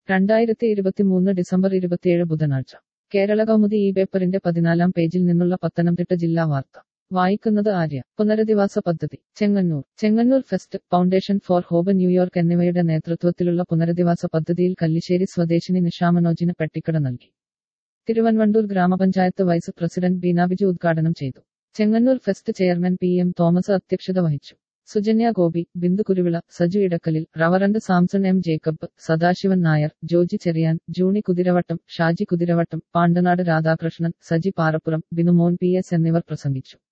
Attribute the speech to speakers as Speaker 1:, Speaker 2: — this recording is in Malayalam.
Speaker 1: രണ്ടായിരത്തി ഇരുപത്തിമൂന്ന് ഡിസംബർ ഇരുപത്തിയേഴ് ബുധനാഴ്ച കേരള കൗമുദി ഈ പേപ്പറിന്റെ പതിനാലാം പേജിൽ നിന്നുള്ള പത്തനംതിട്ട ജില്ലാ വാർത്ത വായിക്കുന്നത് ആര്യ പുനരധിവാസ പദ്ധതി Chengannur Chengannur fest foundation for hope New York എന്നിവയുടെ നേതൃത്വത്തിലുള്ള പുനരധിവാസ പദ്ധതിയിൽ കല്ലിശ്ശേരി സ്വദേശിനി നിഷാ മനോജിന് പെട്ടിക്കട നൽകി തിരുവൻവണ്ടൂർ ഗ്രാമപഞ്ചായത്ത് വൈസ് പ്രസിഡന്റ് ബീന ബിജു ഉദ്ഘാടനം ചെയ്തു Chengannur fest chairman P M Thomas അധ്യക്ഷത വഹിച്ചു Sujanya Gopi Bindu Kuruvila Saju Edakkalil reverend Samson M Jacob Sadasivan Nair Joji Cherian Juni Kuthiravattam Shaji Kuthiravattam Pandanad Radhakrishnan Saji Parappuram Binumon P S എന്നിവർ പ്രസംഗിച്ചു